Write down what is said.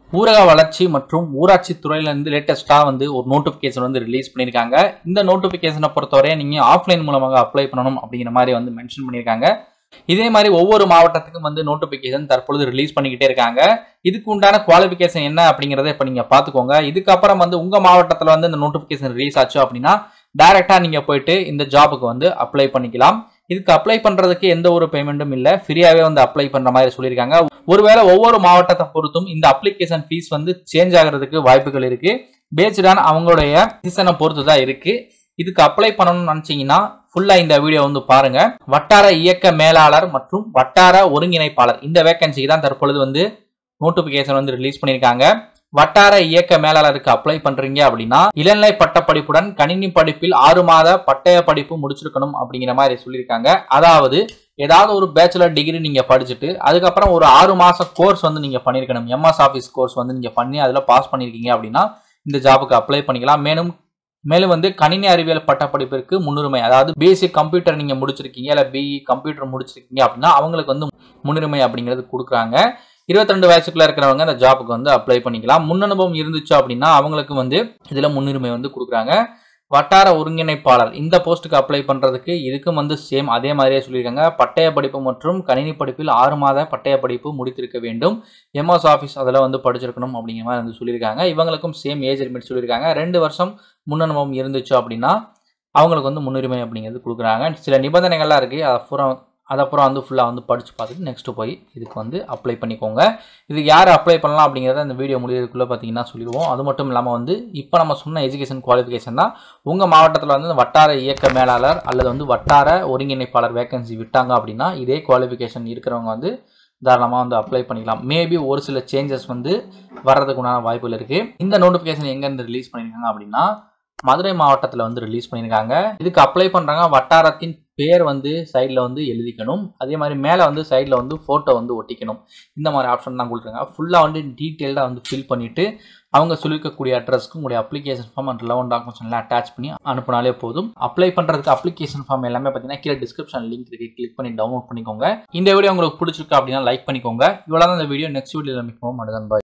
ஊரக வளர்ச்சி மற்றும் ஊராட்சி துறையிலேருந்து லேட்டஸ்ட்டாக வந்து ஒரு நோட்டிஃபிகேஷன் வந்து ரிலீஸ் பண்ணியிருக்காங்க இந்த நோட்டிஃபிகேஷனை பொறுத்தவரை நீங்கள் ஆஃப்லைன் மூலமாக அப்ளை பண்ணணும் அப்படிங்கிற மாதிரி வந்து மென்ஷன் பண்ணியிருக்காங்க இதே மாதிரி ஒவ்வொரு மாவட்டத்துக்கும் வந்து நோட்டிஃபிகேஷன் தற்பொழுது ரிலீஸ் பண்ணிக்கிட்டே இருக்காங்க இதுக்கு உண்டான குவாலிஃபிகேஷன் என்ன அப்படிங்கிறத இப்போ நீங்கள் பார்த்துக்கோங்க இதுக்கப்புறம் வந்து உங்கள் மாவட்டத்தில் வந்து இந்த நோட்டிஃபிகேஷன் ரிலீஸ் ஆச்சு அப்படின்னா டைரெக்டாக நீங்கள் போயிட்டு இந்த ஜாபுக்கு வந்து அப்ளை பண்ணிக்கலாம் இதுக்கு அப்ளை பண்ணுறதுக்கு எந்த ஒரு பேமெண்ட்டும் இல்லை ஃப்ரீயாகவே வந்து அப்ளை பண்ணுற மாதிரி சொல்லியிருக்காங்க ஒருவேளை ஒவ்வொரு மாவட்டத்தை பொறுத்தும் இந்த அப்ளிகேஷன் ஃபீஸ் வந்து சேஞ்ச் ஆகிறதுக்கு வாய்ப்புகள் இருக்கு பேஸ்டான அவங்களுடைய சீசனை பொறுத்து தான் இருக்கு இதுக்கு அப்ளை பண்ணணும்னு நினச்சிங்கன்னா ஃபுல்லாக இந்த வீடியோ வந்து பாருங்க வட்டார இயக்க மேலாளர் மற்றும் வட்டார ஒருங்கிணைப்பாளர் இந்த வேகன்சிக்கு தான் தற்பொழுது வந்து நோட்டிஃபிகேஷன் வந்து ரிலீஸ் பண்ணியிருக்காங்க வட்டார இயக்க மேலாளருக்கு அப்ளை பண்றீங்க அப்படின்னா இளநிலை பட்ட படிப்புடன் கணினி படிப்பில் ஆறு மாத பட்டய படிப்பு முடிச்சிருக்கணும் அப்படிங்கிற மாதிரி சொல்லியிருக்காங்க அதாவது ஏதாவது ஒரு பேச்சுலர் டிகிரி நீங்க படிச்சுட்டு அதுக்கப்புறம் ஒரு ஆறு மாச கோர்ஸ் வந்து நீங்க பண்ணிருக்கணும் எம்எஸ் ஆஃபீஸ் கோர்ஸ் வந்து நீங்க பண்ணி அதுல பாஸ் பண்ணிருக்கீங்க அப்படின்னா இந்த ஜாபுக்கு அப்ளை பண்ணிக்கலாம் மேலும் மேலும் வந்து கணினி அறிவியல் பட்டப்படிப்பிற்கு முன்னுரிமை அதாவது பேசிக் கம்ப்யூட்டர் நீங்க முடிச்சிருக்கீங்க இல்ல பிஇ கம்ப்யூட்டர் முடிச்சிருக்கீங்க அப்படின்னா அவங்களுக்கு வந்து முன்னுரிமை அப்படிங்கிறது கொடுக்குறாங்க இருபத்தி ரெண்டு வயசுக்குள்ள இருக்கிறவங்க இந்த ஜாபுக்கு வந்து அப்ளை பண்ணிக்கலாம் முன் அனுபவம் இருந்துச்சு அப்படின்னா அவங்களுக்கு வந்து இதுல முன்னுரிமை வந்து கொடுக்குறாங்க வட்டார ஒருங்கிணைப்பாளர் இந்த போஸ்ட்டுக்கு அப்ளை பண்றதுக்கு இதுக்கும் வந்து சேம் அதே மாதிரியே சொல்லியிருக்காங்க பட்டய படிப்பு மற்றும் கணினி படிப்பில் ஆறு மாத பட்டய படிப்பு முடித்திருக்க வேண்டும் எம்எஸ் ஆஃபீஸ் அதில் வந்து படிச்சிருக்கணும் அப்படிங்கிற மாதிரி வந்து சொல்லியிருக்காங்க இவங்களுக்கும் சேம் ஏஜ் லிமிட் சொல்லியிருக்காங்க ரெண்டு வருஷம் முன் அனுபவம் இருந்துச்சு அப்படின்னா அவங்களுக்கு வந்து முன்னுரிமை அப்படிங்கிறது கொடுக்குறாங்க சில நிபந்தனைகள்லாம் இருக்குது அதை பூரா அதை அப்புறம் வந்து ஃபுல்லாக வந்து படித்து பார்த்துட்டு நெக்ஸ்ட்டு போய் இதுக்கு வந்து அப்ளை பண்ணிக்கோங்க இதுக்கு யார் அப்ளை பண்ணலாம் அப்படிங்கிறத இந்த வீடியோ முடியறதுக்குள்ளே பார்த்தீங்கன்னா சொல்லிடுவோம் அது மட்டும் இல்லாமல் வந்து இப்போ நம்ம சொன்ன எஜுகேஷன் குவாலிஃபிகேஷன் தான் உங்கள் மாவட்டத்தில் வந்து வட்டார இயக்க மேலாளர் அல்லது வந்து வட்டார ஒருங்கிணைப்பாளர் வேகன்சி விட்டாங்க அப்படின்னா இதே குவாலிஃபிகேஷன் இருக்கிறவங்க வந்து தாராளமாக வந்து அப்ளை பண்ணிக்கலாம் மேபி ஒரு சில சேஞ்சஸ் வந்து வர்றதுக்கு உண்டான வாய்ப்புகள் இருக்குது இந்த நோட்டிஃபிகேஷன் எங்கேருந்து ரிலீஸ் பண்ணியிருக்காங்க அப்படின்னா மதுரை மாவட்டத்தில் வந்து ரிலீஸ் பண்ணியிருக்காங்க இதுக்கு அப்ளை பண்ணுறாங்க வட்டாரத்தின் பேர் வந்து சைடில் வந்து எழுதிக்கணும் அதே மாதிரி மேலே வந்து சைடில் வந்து ஃபோட்டோ வந்து ஒட்டிக்கணும் இந்த மாதிரி ஆப்ஷன் தான் கொடுத்துருக்காங்க ஃபுல்லாக வந்து டீட்டெயில்டாக வந்து ஃபில் பண்ணிவிட்டு அவங்க சொல்லியிருக்கக்கூடிய அட்ரஸ்க்கு உங்களுடைய application form and eleven documents எல்லாம் அட்டாச் பண்ணி அனுப்பினாலே போதும் அப்ளை பண்ணுறதுக்கு அப்ளிகேஷன் ஃபார்ம் எல்லாமே பார்த்தீங்கன்னா கீழே டிஸ்கிரிப்ஷன் லிங்க் இருக்குது கிளிக் பண்ணி டவுன்லோட் பண்ணிக்கோங்க இந்த வீடியோ உங்களுக்கு பிடிச்சிருக்கு அப்படின்னா லைக் பண்ணிக்கோங்க இவ்வளோ தான் இந்த வீடியோ நெக்ஸ்ட் வீடியோவில் மிகவும் மனிதன் பாய்